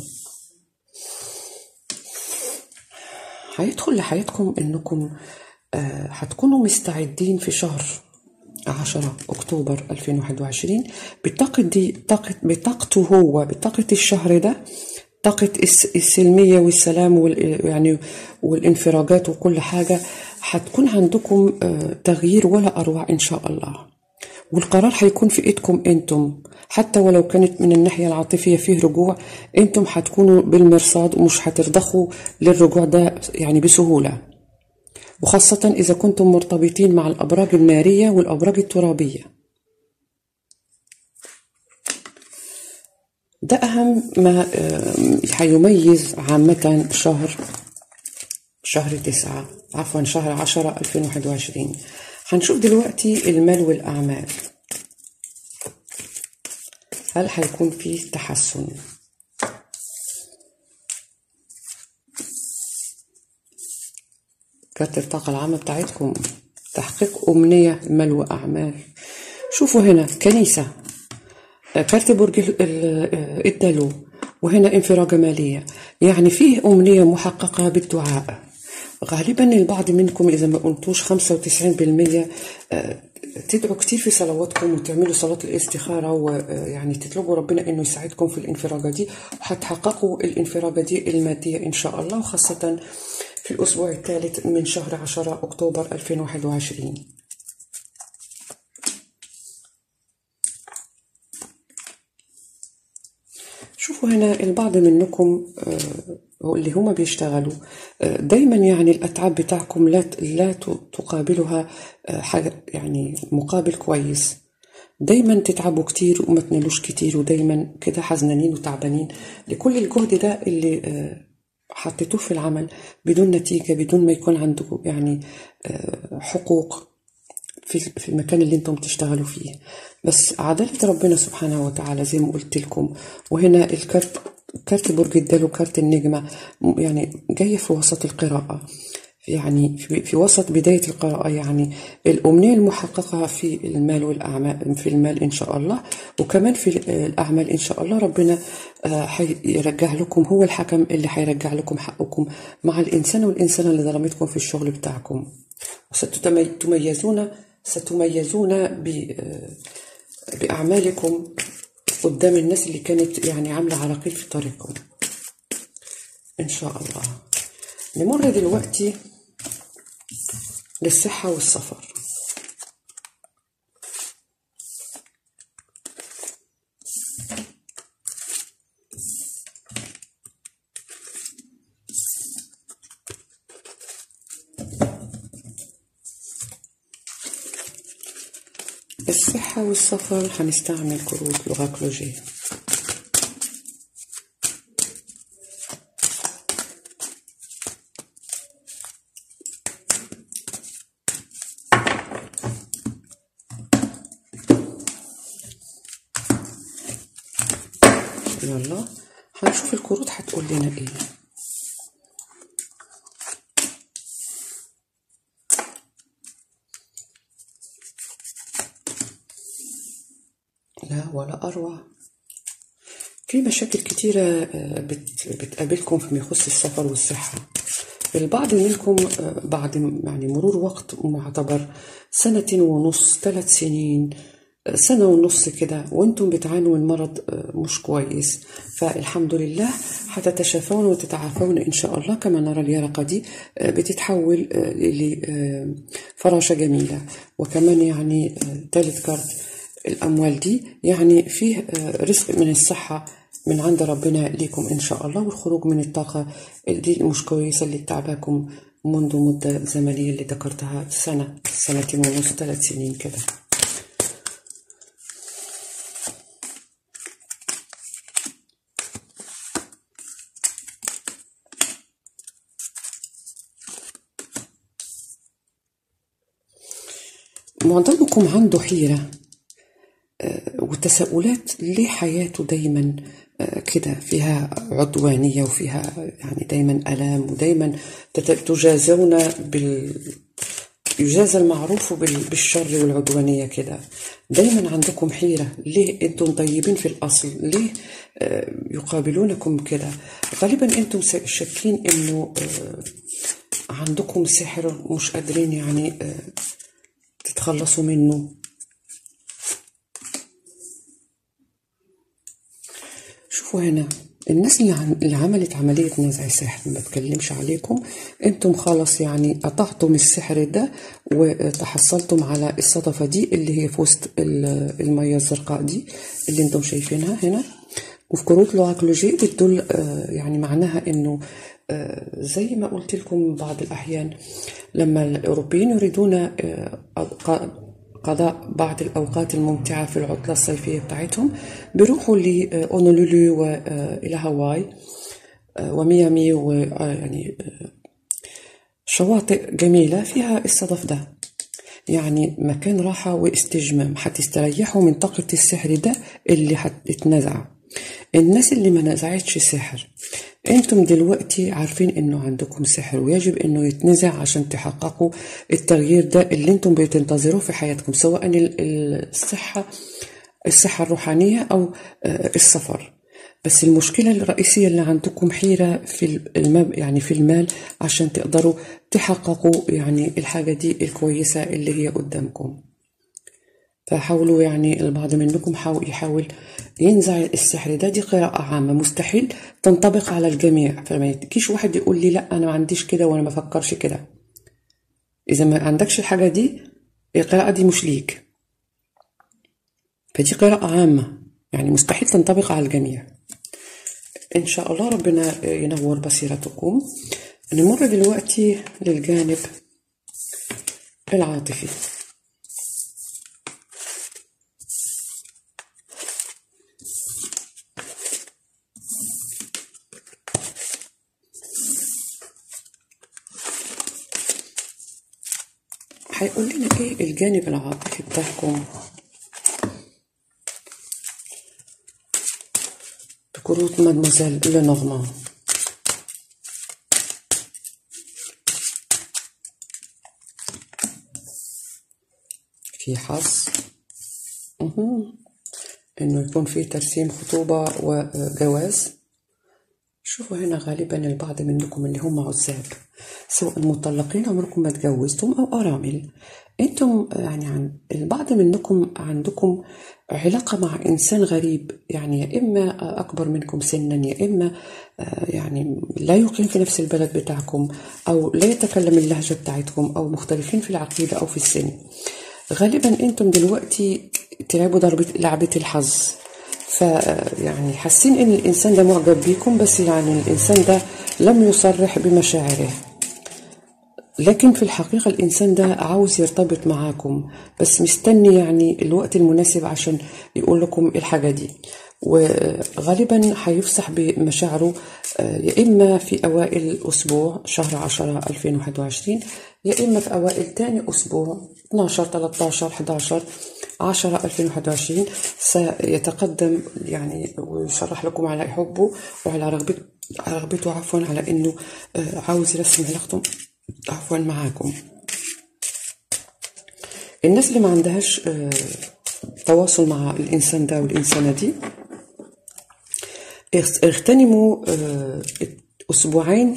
هيدخل لحياتكم انكم آه، هتكونوا مستعدين في شهر عشرة أكتوبر 2021 بطاقة دي طاقة بطاقته هو بطاقة الشهر ده طاقة الس- السلمية والسلام وال يعني والانفراجات وكل حاجة هتكون عندكم آه، تغيير ولا أروع إن شاء الله والقرار هيكون في ايدكم انتم حتى ولو كانت من الناحية العاطفية فيه رجوع انتم هتكونوا بالمرصاد ومش هترضخوا للرجوع ده يعني بسهولة وخاصة إذا كنتم مرتبطين مع الأبراج النارية والأبراج الترابية ده أهم ما آه، هيميز عامة شهر شهر تسعة عفوا شهر عشرة 2021 هنشوف دلوقتي المال والأعمال هل هيكون فيه تحسن كارت الطاقة العامة بتاعتكم تحقيق أمنية مال وأعمال شوفوا هنا كنيسة آه، كارت برج ال- ال- آه، الدلو وهنا انفراجة مالية يعني فيه أمنية محققة بالدعاء غالبا البعض منكم إذا ما قلتوش 95% آه، تدعوا كتير في صلواتكم وتعملوا صلاة الاستخارة ويعني تطلبوا ربنا إنه يساعدكم في الانفراجة دي وهتحققوا الانفراجة دي المادية إن شاء الله وخاصة في الأسبوع الثالث من شهر 10 أكتوبر 2021 شوفوا هنا البعض منكم آه، اللي هم بيشتغلوا آه، دايما يعني الأتعاب بتاعكم لا ت- لا ت- تقابلها آه، حاجة يعني مقابل كويس دايما تتعبوا كتير وما تنالوش كتير ودايما كده حزنانين وتعبانين لكل الجهد ده اللي آه، حطيتوه في العمل بدون نتيجة بدون ما يكون عندكم يعني آه، حقوق في في المكان اللي انتم تشتغلوا فيه بس عدالة ربنا سبحانه وتعالى زي ما قلت لكم وهنا الكارت كارت برج الدلو كارت النجمة م- يعني جاية في وسط القراءة يعني في, في وسط بداية القراءة يعني الأمنية المحققة في المال والأعمال في المال إن شاء الله وكمان في ال- الأعمال إن شاء الله ربنا آه، هيرجع لكم هو الحكم اللي هيرجع لكم حقكم مع الإنسان والإنسانة اللي ظلمتكم في الشغل بتاعكم وستتميزون ستميزون ب- بأعمالكم قدام الناس اللي كانت يعني عاملة عراقيل في طريقكم إن شاء الله نمر دلوقتي للصحة والسفر الصحة والسفر هنستعمل كروت لوغاكلوجية يلا هنشوف الكروت هتقول لنا ايه لا ولا أروع في مشاكل كتيرة آه، بت- بتقابلكم فيما يخص السفر والصحة البعض منكم آه، بعد م- يعني مرور وقت معتبر سنة ونص ثلاث سنين آه، سنة ونص كده وانتم بتعانوا من مرض آه، مش كويس فالحمد لله هتتشافون وتتعافون إن شاء الله كما نرى اليرقة دي آه، بتتحول آه، لفراشة جميلة وكمان يعني آه، ثالث كارت الأموال دي يعني فيه آه، رزق من الصحة من عند ربنا ليكم إن شاء الله والخروج من الطاقة دي مش كويسة اللي تعباكم منذ مدة زمنية اللي ذكرتها سنة سنتين ونص ثلاث سنين كده معظمكم عنده حيرة آه، وتساؤلات ليه حياته دايما آه، كده فيها عدوانية وفيها يعني دايما ألام ودايما تت- تجازون بال يجازى المعروف بال- بالشر والعدوانية كده دايما عندكم حيرة ليه انتم طيبين في الأصل ليه آه، يقابلونكم كده غالبا انتم س- شاكين انه آه، عندكم سحر مش قادرين يعني آه، تتخلصوا منه شوفوا هنا الناس اللي, عم... اللي عملت عملية نزع سحر ما بتكلمش عليكم انتم خلاص يعني قطعتم السحر ده وتحصلتم على الصدفة دي اللي هي في وسط ال- المية الزرقاء دي اللي انتم شايفينها هنا وفي كروت لوعاكلوجي بتدل آه، يعني معناها انه آه، زي ما قلت لكم بعض الأحيان لما الأوروبيين يريدون آه، ق- قضاء بعض الأوقات الممتعة في العطلة الصيفية بتاعتهم بيروحوا لأونولولو وإلى هاواي آه، وميامي ويعني شواطئ جميلة فيها الصدف ده يعني مكان راحة واستجمام حتستريحوا من طاقة السحر ده اللي هتتنزع الناس اللي ما نزعتش سحر انتم دلوقتي عارفين انه عندكم سحر ويجب انه يتنزع عشان تحققوا التغيير ده اللي انتم بتنتظروه في حياتكم سواء ال- ال- الصحة الصحة الروحانية او آه، السفر بس المشكلة الرئيسية اللي عندكم حيرة في المب... يعني في المال عشان تقدروا تحققوا يعني الحاجة دي الكويسة اللي هي قدامكم فحاولوا يعني البعض منكم حاول يحاول ينزع السحر ده دي قراءة عامة مستحيل تنطبق على الجميع فما يجيش واحد يقول لي لا أنا ما عنديش كده وأنا ما فكرش كده إذا ما عندكش الحاجة دي القراءة دي مش ليك فدي قراءة عامة يعني مستحيل تنطبق على الجميع إن شاء الله ربنا ينور بصيرتكم نمر دلوقتي للجانب العاطفي هيقول لنا ايه الجانب العاطفي بتاعكم بكروت مادموزيل لنورمان في حظ مهم. انه يكون في ترسيم خطوبة وجواز شوفوا هنا غالبا البعض منكم اللي هم عزاب سواء مطلقين عمركم ما تجوزتم او ارامل انتم يعني عن البعض منكم عندكم علاقة مع انسان غريب يعني يا اما اكبر منكم سنا يا اما آه، يعني لا يقيم في نفس البلد بتاعكم او لا يتكلم اللهجة بتاعتكم او مختلفين في العقيدة او في السن غالبا انتم دلوقتي تلعبوا ضربة لعبة الحظ ف يعني حاسين ان الانسان ده معجب بيكم بس يعني الانسان ده لم يصرح بمشاعره لكن في الحقيقة الإنسان ده عاوز يرتبط معاكم بس مستني يعني الوقت المناسب عشان يقول لكم الحاجة دي وغالبا هيفسح بمشاعره آه، يا إما في أوائل أسبوع شهر 10 2021 يا إما في أوائل تاني أسبوع 12 13 11 10 2021 سيتقدم يعني ويشرح لكم على حبه وعلى رغبته على رغبته عفوا على إنه آه، عاوز يرسم علاقته عفوا معاكم الناس اللي ما عندهاش آه، تواصل مع الإنسان ده والإنسانة دي اغ- اغتنموا آه، أسبوعين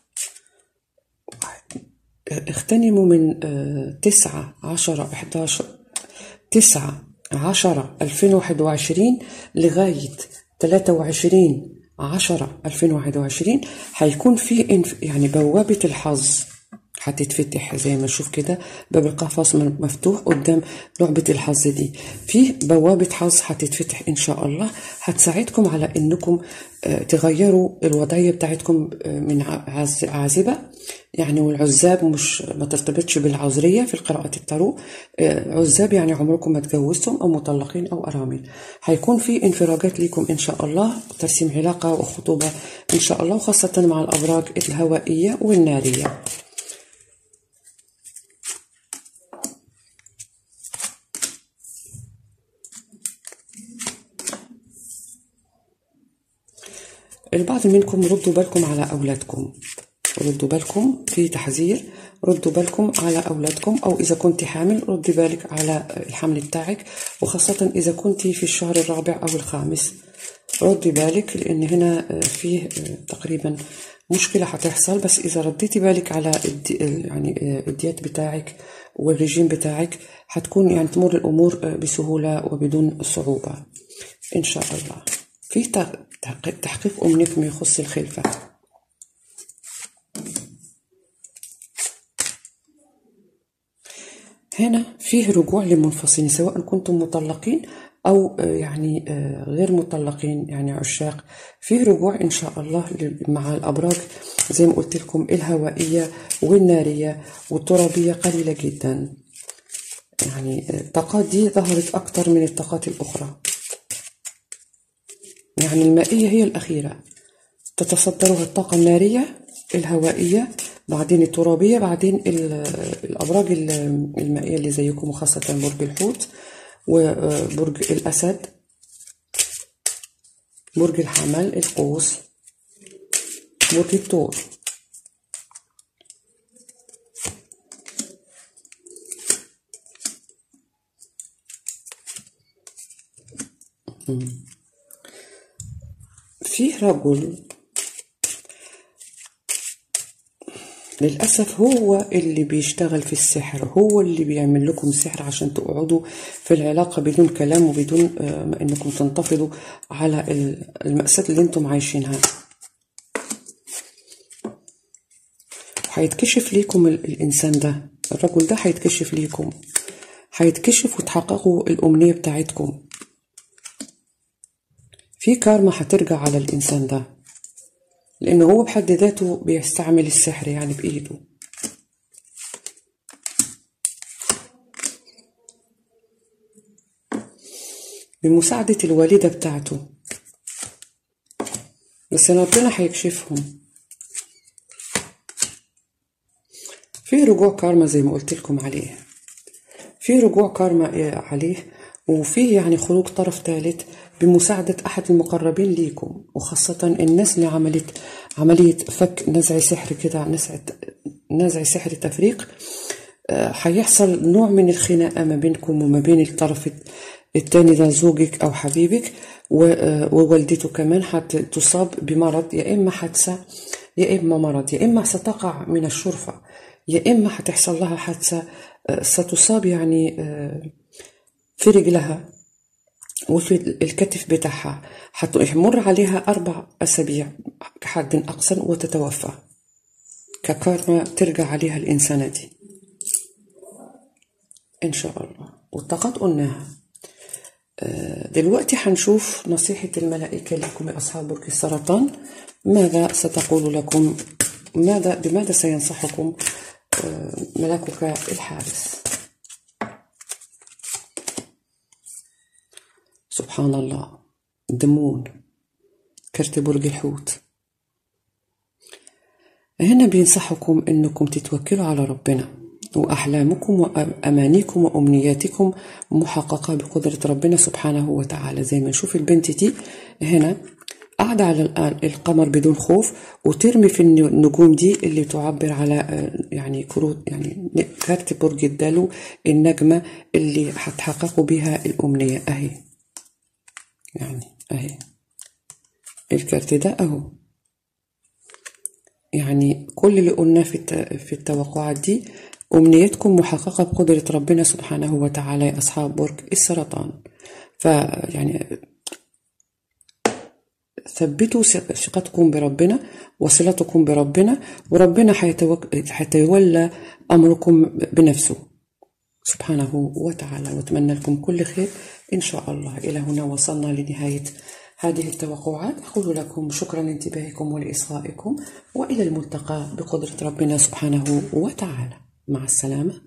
اغتنموا من آه، تسعة عشرة إحداشر تسعة عشرة ألفين واحد وعشرين لغاية تلاتة وعشرين عشرة ألفين واحد وعشرين هيكون في انف- يعني بوابة الحظ هتتفتح زي ما نشوف كده باب القفص م- مفتوح قدام لعبة الحظ دي في بوابة حظ هتتفتح إن شاء الله هتساعدكم على إنكم آه، تغيروا الوضعية بتاعتكم آه، من ع- عز- عازبة يعني والعزاب مش ما ترتبطش بالعذرية في قراءة التارو آه، عزاب يعني عمركم ما تجوزتم أو مطلقين أو أرامل هيكون في انفراجات ليكم إن شاء الله ترسيم علاقة وخطوبة إن شاء الله وخاصة مع الأبراج الهوائية والنارية البعض منكم ردوا بالكم على أولادكم ردوا بالكم في تحذير ردوا بالكم على أولادكم أو إذا كنت حامل ردي بالك على الحمل بتاعك وخاصة إذا كنت في الشهر الرابع أو الخامس ردي بالك لأن هنا فيه تقريبا مشكلة حتحصل بس إذا رديتي بالك على الدي يعني الديات بتاعك والرجيم بتاعك حتكون يعني تمر الأمور بسهولة وبدون صعوبة إن شاء الله في تحقيق أمنية فيما يخص الخلفة هنا فيه رجوع للمنفصلين سواء كنتم مطلقين أو يعني غير مطلقين يعني عشاق فيه رجوع إن شاء الله مع الأبراج زي ما قلت لكم الهوائية والنارية والترابية قليلة جدا يعني الطاقات دي ظهرت أكتر من الطاقات الأخرى يعني المائية هي الأخيرة تتصدرها الطاقة النارية الهوائية بعدين الترابية بعدين الأبراج المائية اللي زيكم وخاصة برج الحوت وبرج الأسد برج الحمل القوس برج الثور فيه رجل للأسف هو اللي بيشتغل في السحر هو اللي بيعمل لكم سحر عشان تقعدوا في العلاقة بدون كلام وبدون ما انكم تنتفضوا على المأساة اللي انتم عايشينها هيتكشف ليكم الإنسان ده الرجل ده هيتكشف ليكم هيتكشف وتحققوا الأمنية بتاعتكم في كارما هترجع على الإنسان ده لأنه هو بحد ذاته بيستعمل السحر يعني بإيده بمساعدة الوالدة بتاعته بس ربنا هيكشفهم في رجوع كارما زي ما قلت لكم عليه في رجوع كارما عليه وفيه يعني خروج طرف ثالث بمساعدة أحد المقربين ليكم وخاصة الناس اللي عملت عملية فك نزع سحر كده نزع نزع سحر تفريق هيحصل نوع من الخناقة ما بينكم وما بين الطرف التاني ده زوجك أو حبيبك ووالدته كمان هتصاب بمرض يا إما حادثة يا إما مرض يا إما ستقع من الشرفة يا إما هتحصل لها حادثة ستصاب يعني في رجلها وفي الكتف بتاعها هتمر عليها أربع أسابيع كحد أقصى وتتوفى ككارما ترجع عليها الإنسانة دي إن شاء الله والطاقات قلناها دلوقتي هنشوف نصيحة الملائكة لكم يا أصحاب برج السرطان ماذا ستقول لكم ماذا بماذا سينصحكم ملكك الحارس سبحان الله دمون كرت برج الحوت هنا بينصحكم انكم تتوكلوا على ربنا واحلامكم وامانيكم وامنياتكم محققه بقدره ربنا سبحانه وتعالى زي ما نشوف البنت دي هنا قاعدة على القمر بدون خوف وترمي في النجوم دي اللي تعبر على يعني كروت يعني كارت برج الدلو النجمة اللي هتحققوا بها الأمنية أهي يعني أهي الكارت ده أهو يعني كل اللي قلناه في في التوقعات دي أمنيتكم محققة بقدرة ربنا سبحانه وتعالى يا أصحاب برج السرطان فيعني ثبتوا ثقتكم بربنا وصلتكم بربنا وربنا حيتولى أمركم بنفسه سبحانه وتعالى وأتمنى لكم كل خير إن شاء الله إلى هنا وصلنا لنهاية هذه التوقعات أقول لكم شكرا لانتباهكم ولإصغائكم وإلى الملتقى بقدرة ربنا سبحانه وتعالى مع السلامة